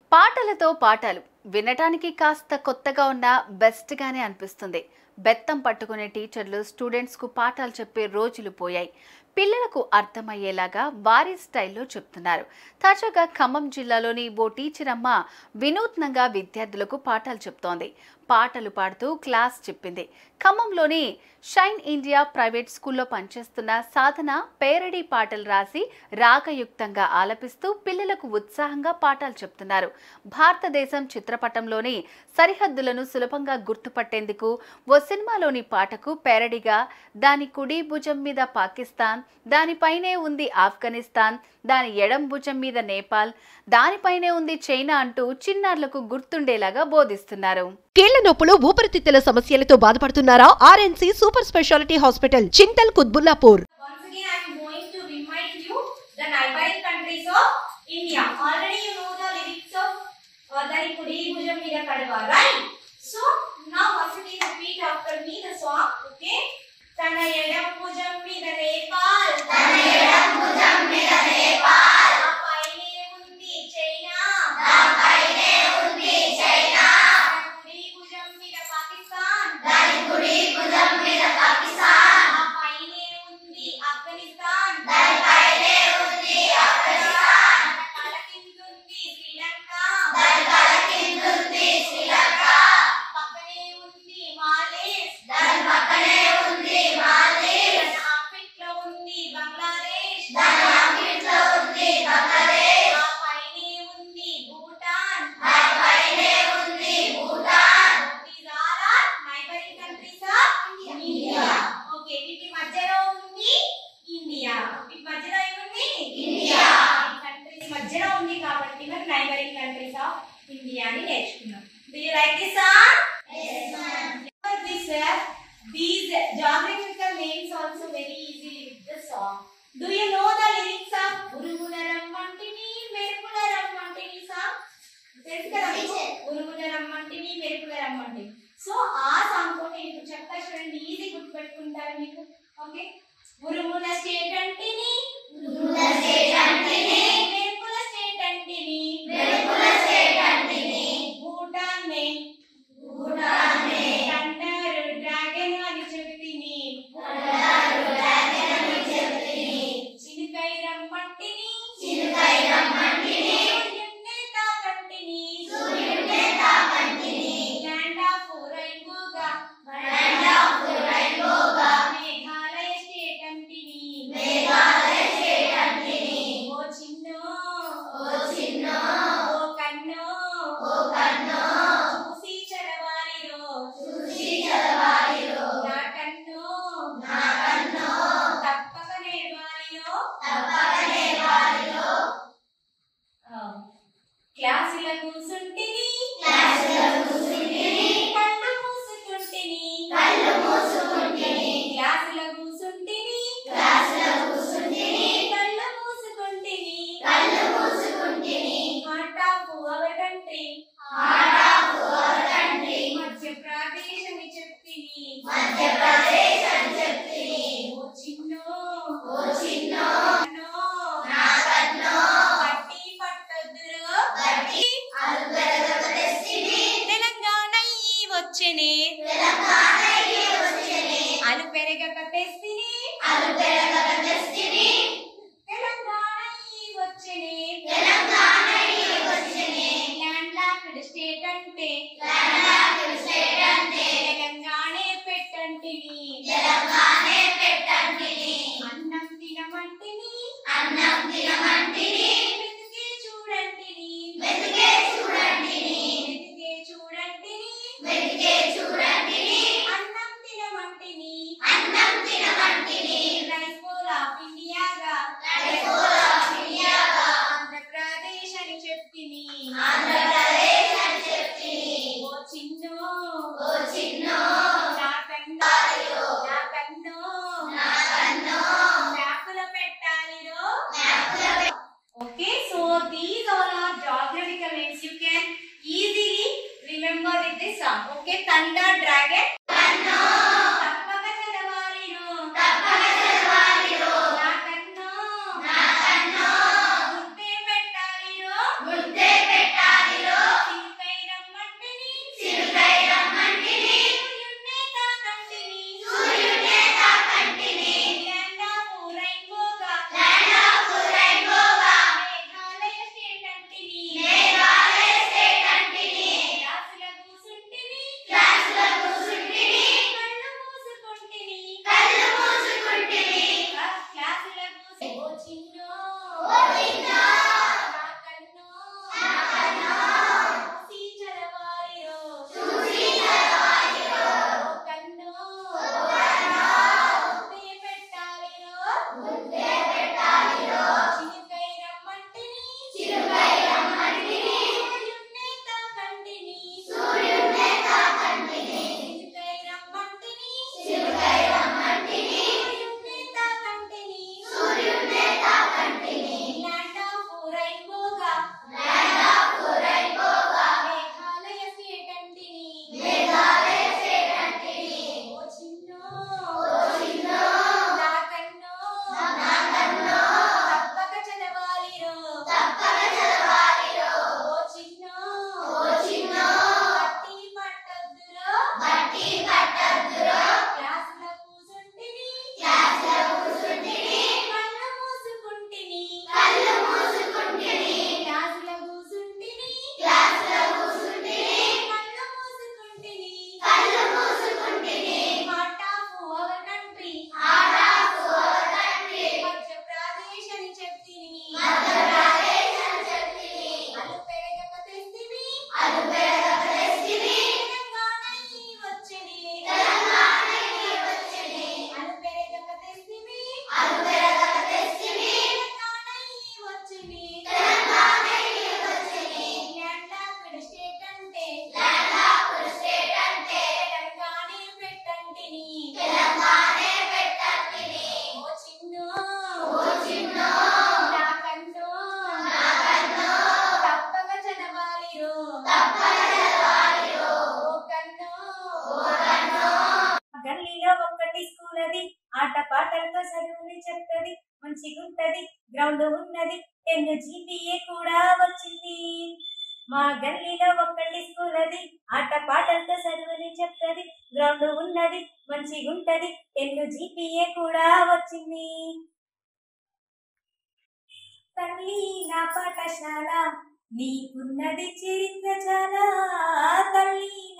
పాటలతో పాఠాలు వినటానికి కాస్త కొత్తగా ఉన్న బెస్ట్గానే అనిపిస్తుంది బెత్తం పట్టుకునే టీచర్లు స్టూడెంట్స్కు పాఠాలు చెప్పే రోజులు పోయాయి పిల్లలకు అర్థమయ్యేలాగా వారి స్టైల్లో చెప్తున్నారు తాజాగా ఖమ్మం జిల్లాలోని ఓ టీచర్ అమ్మ వినూత్నంగా విద్యార్థులకు పాఠాలు చెప్తోంది పాటలు పాడుతూ క్లాస్ చెప్పింది ఖమ్మంలోని షైన్ ఇండియా ప్రైవేట్ స్కూల్లో పనిచేస్తున్న సాధన పేరడీ పాటలు రాసి రాగయుక్తంగా ఆలపిస్తూ పిల్లలకు ఉత్సాహంగా పాఠాలు చెప్తున్నారు భారతదేశం చిత్రపటంలోని సరిహద్దులను సులభంగా గుర్తుపట్టేందుకు ఓ సినిమాలోని పాటకు పేరడిగా దాని కుడి భుజం మీద పాకిస్తాన్ దానిపైనే ఉంది ఆఫ్ఘనిస్తాన్ దాని ఎడం భుజం మీద నేపాల్ దానిపైనే ఉంది చైనా అంటూ చిన్నారులకు గుర్తుండేలాగా బోధిస్తున్నారు కీళ్ల నొప్పులు ఊపిరితిత్తుల సమస్యలతో బాధపడుతున్నారా RNC super speciality hospital Chintal Quthbullapur Once again, I am going to remind you the neighboring countries of India. Already you know the lyrics of uh, Dari Kudi Bhujam Mira Kadva, right? So, now once again repeat after me the song, okay? తన ఎడం భుజం మీద నేపాల్ తన ఎడం భుజం మీద నేపాల్ ఆ పైనే ఉంది చైనా ఆ పైనే ఉంది చైనా కుడి భుజం మీద పాకిస్తాన్ దాని కుడి భుజం మీద పాకిస్తాన్ ఆ పైనే ఉంది ఆఫ్ఘనిస్తాన్ దాని పైనే ఉంది ఆఫ్ఘనిస్తాన్ తల కిందుంది శ్రీలంక దాని తల కిందుంది శ్రీలంక పక్కనే ఉంది మాలేస్ దాని పక్కనే ఉంది మాలేస్ దాని ఆఫ్రిట్లో ఉంది బంగ్లాదేశ్ దాని ఆఫ్రిట్లో ఉంది బంగ్లాదేశ్ ఆ పైనే ఉంది భూటాన్ ఆ పైనే ఉంది Bhutan These are our neighboring countries of India. Okay, వీటి మధ్యలో ఉంది ఇండియా వీటి మధ్యలో ఏముంది ఇండియా కంట్రీస్ మధ్యలో ఉంది కాబట్టి మరి నైబరింగ్ కంట్రీస్ ఆఫ్ ఇండియా అని నేర్చుకున్నాం do you like this song yes ma'am this uh, these geographical names also very easily with the song do you know the lyrics of ఉరుగుల రమ్మంటిని మెరుపుల రమ్మంటిని song తెలుసు కదా మీకు? ఉరుగుల రమ్మంటిని మెరుపుల రమ్మంటిని సో ఆ సాంగ్ తోటి ఇప్పుడు చెప్తా చూడండి ఈజీ గుర్తుపెట్టుకుంటారు మీకు ఓకే ఉరుముల స్టేట్ అంటిని ఉరుముల స్టేట్ అంటిని మెరుపుల స్టేట్ అంటిని మెరుపుల స్టేట్ అంటిని భూటాన్ నే భూటాన్ నే థండర్ డ్రాగన్ అని చెప్తిని థండర్ డ్రాగన్ అని చెప్తిని చినుకై రమ్మంటిని చినుకై రమ్మంటిని సూర్యుడినే తాకంటిని సూర్యుడినే తాకంటిని ల్యాండ్ ఆఫ్ రైన్బోగా ల్యాండ్ ఆఫ్ రైన్బోగా మేఘాలయ స్టేట్ అంటిని మేఘాలయ స్టేట్ అంటిని ఓ చిన్నో ఓ చిన్నో ఓ కన్నో ఓ కన్నో చూసి చదవాలిరో చూసి చదవాలిరో నా కన్నో నా కన్నో తప్పక నేర్వాలిరో తప్పక నేర్వాలిరో క్లాసుల కూసుంటిని క్లాసుల కూసుంటిని కళ్ళు మూసుకుంటిని కళ్ళు మూసుకుంటిని క్లాసుల కూసుంటిని క్లాసుల కూసుంటిని కళ్ళు మూసుకుంటిని కళ్ళు మూసుకుంటిని heart of our country heart of our country Madhya Pradesh అని చెప్తిని మధ్యప్రదేశ్ అని చెప్తిని ఓ చిన్నో ఓ చిన్నో నా కన్నో పట్టి పట్టొద్దురు బట్టి తెలంగాణ ఈ వచ్చెనే తెలంగాణ ఈ వచ్చెనే అలు పెరగక తెస్తిని అలు పెరగక తెస్తిని తెలంగాణ ఈ వచ్చెనే తెలంగాణ ఈ వచ్చెనే ల్యాండ్ లాక్డ్ స్టేట్ గ్రౌండ్ ఉన్నది టెన్ జీపీఏ కూడా వచ్చింది మా గల్లీలో ఒక్కటి స్కూల్ అది ఆట పాటలతో చదువుని చెప్తది గ్రౌండ్ ఉన్నది మంచిగుంటది టెన్ జీపీఏ కూడా వచ్చింది తల్లి నా పాఠశాల నీకున్నది చరిత్ర చాలా తల్లి